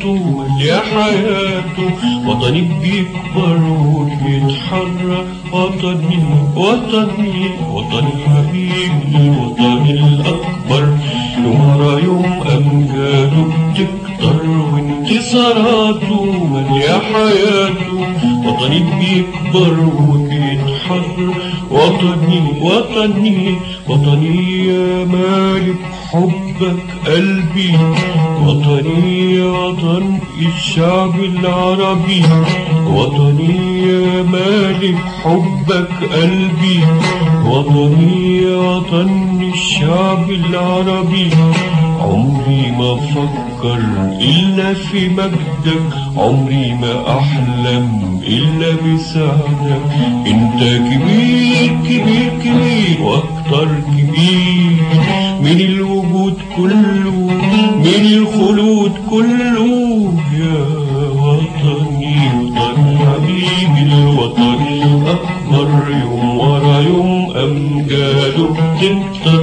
انتصاراته مليا حياته وطني بيكبر وبيتحرك وطني وطني وطني حبيبي وطني الأكبر يوم ورا يوم أمجاده بتكتر وانتصاراته مليا حياته وطني بيكبر وبيتحرك وطني وطني وطني يا مالك حبك قلبي وطني يا وطن الشعب العربي وطني يا مالك حبك قلبي وطني يا وطن الشعب العربي عمري ما فكر إلا في مجدك عمري ما أحلم إلا بسعدك أنت كبير كبير كبير وأكتر كبير من الوجود كله من الخلود كله يا وطني وطن حبيبي الوطن الأكبر يوم ورا يوم أمجاده بتكتر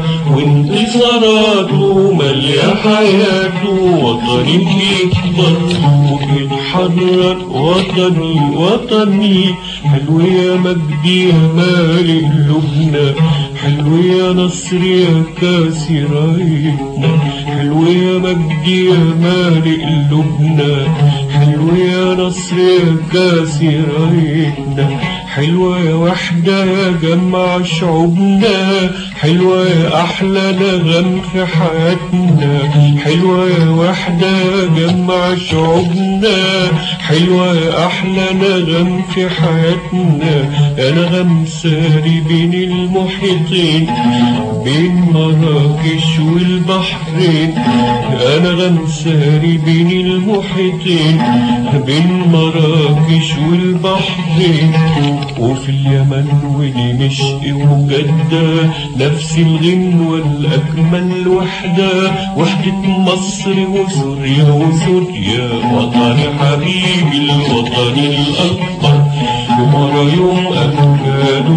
وانتصاراته مليا حياته وطني بيكبر وبيتحرك وطني وطني حلو يا مجدي يا مالي قلوبنا حلو يا نصر يا كاسي رايتنا حلو يا مجدي يا مالي قلوبنا حلو يا نصر يا كاسي رايتنا حلوة يا وحدة يا جمع شعوبنا حلوة يا أحلى نغم في حياتنا حلوة يا وحدة يا جمع شعوبنا حلوة يا أحلى نغم في حياتنا يا نغم ساري بين المحيطين بين مراكش والبحرين يا نغم ساري بين المحيطين بين مراكش والبحرين وفي اليمن ودمشق وجدة نفس الغنوة الأجمل وحدة وحدة مصر وسوريا وسوريا وطني حبيبي الوطن الأكبر يوم ورا يوم أمجاده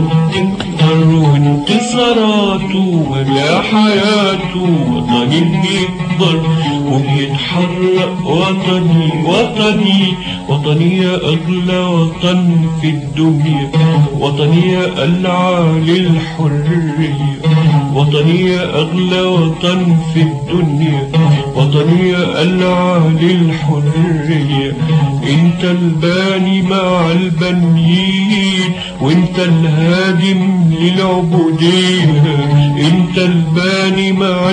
تكتر وانتصاراته ولا حياته وطني بيكبر وبيتحرك وطني وطني وطني يا أغلى وطن في الدنيا وطني يا العالي الحرية وطني يا أغلى وطن في الدنيا وطني يا العالي الحرية انت الباني مع البنيين وانت الهادم للعبودية انت الباني مع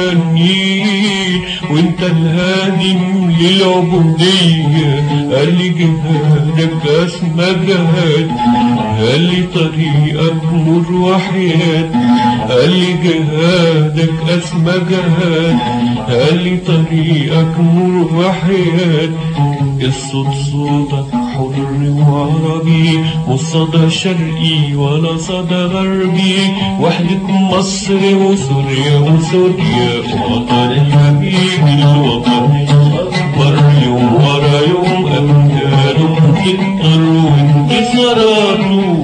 البنيين وانت الهادم للعبودية قال لي جهادك اسمى جهاد قال لي طريقك نور وحياة قال لي جهادك اسمى جهاد قال لي طريقك نور وحياة الصوت صوتك حر وعربي والصدى شرقي ولا صدى غربي وحدة مصر وسوريا وسوريا وطن الحبيب الوطن الأكبر يوم ورا يوم أمجاده تكتر وانتصاراته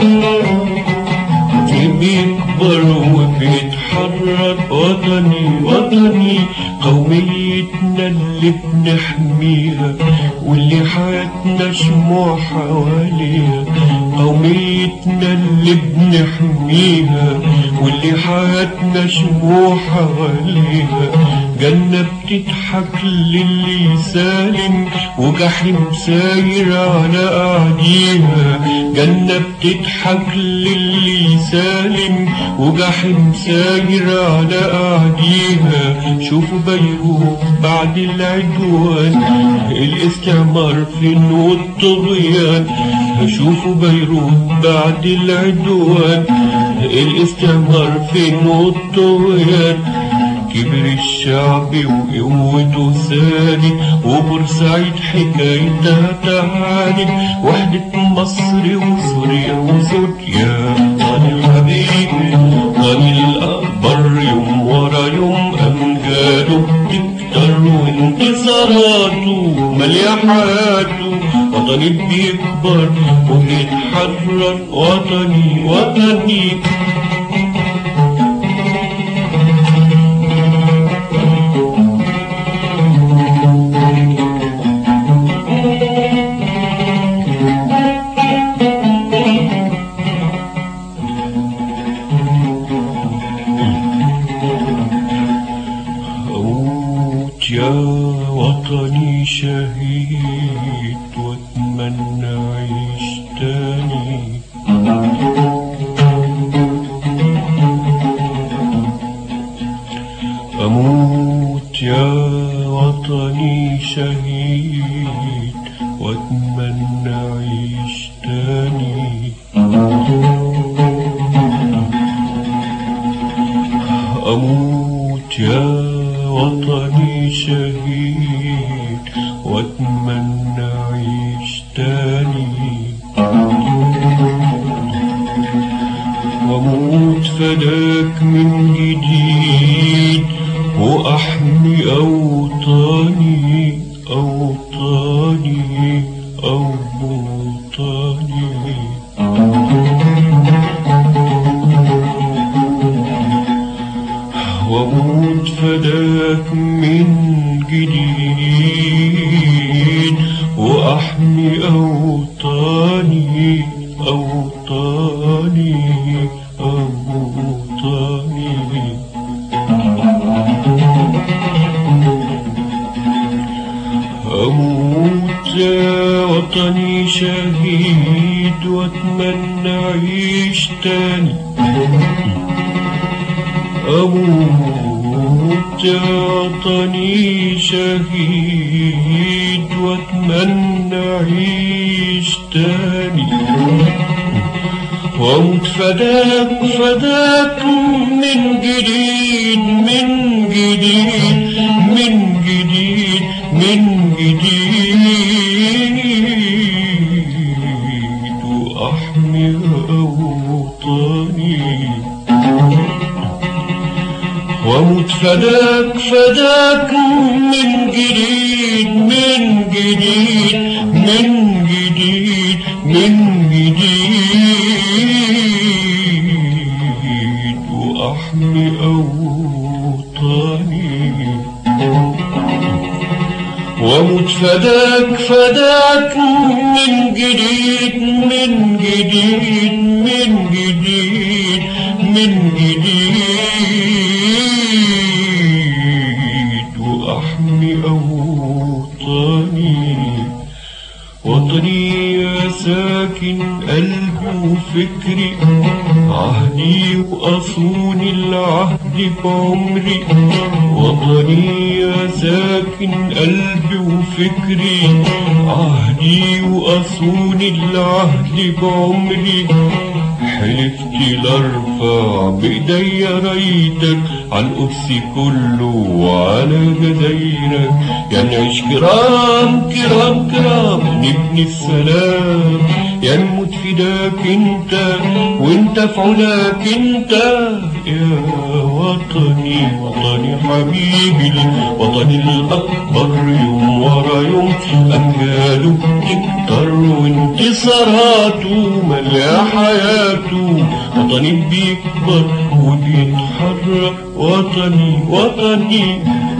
بيكبر وبيتحرك وطني وطني قوميتنا اللي بنحميها واللي حياتنا شموع حواليها قوميتنا اللي بنحميها واللي حياتنا شموع حواليها جنة بتضحك للي سالم وجحيم ساير على أعديها جنة بتضحك للي سالم وجحيم ساير على أعديها شوفوا بيروت بعد العدوان الاستعمار فين والطغيان شوفوا بيروت بعد العدوان الاستعمار فين والطغيان كبر الشعب وقوته سالي وبورسعيد حكايتها تعالي وحدة مصر وسوريا وسوريا طال الحبيب طال الأكبر يوم ورا يوم أمجاده تكتر وانتصاراته مليا حياته وطني بيكبر وبيتحرك وطني وطني يا وطني شهيد واتمنى اعيش تاني اموت يا وطني شهيد واتمنى اعيش تاني اموت يا وطني شهيد واتمنى اعيش تاني واموت فداك من جديد واحمي اوطاني اوطاني اوطاني واموت فداك من جديد واحمي اوطاني اوطاني اوطاني اموت يا وطني شهيد واتمنى اعيش تاني أموت يا وطني شهيد واتمنى أعيش تاني وأموت فداك فداك من جديد من جديد من جديد من جديد وأحمي أوطاني واموت فداك فداك من جديد من جديد من جديد من جديد واحمي اوطاني واموت فداك فداك من جديد من جديد من جديد من جديد واحمي اوطاني وطني يا ساكن قلبي وفكري عهدي وأصون العهد بعمري وطني يا ساكن قلبي وفكري عهدي وأصون العهد بعمري حلفت لارفع بايدي رايتك على القدس كله وعلى جزايرك يا نعيش كرام كرام كرام نبني السلام يا نموت فداك انت وانت في علاك انت يا وطني وطني حبيبي وطني الاكبر يوم ورا يوم امجاده تكتر وانتصاراته مليا حياته وطني بيكبر وبيتحرك وطني وطني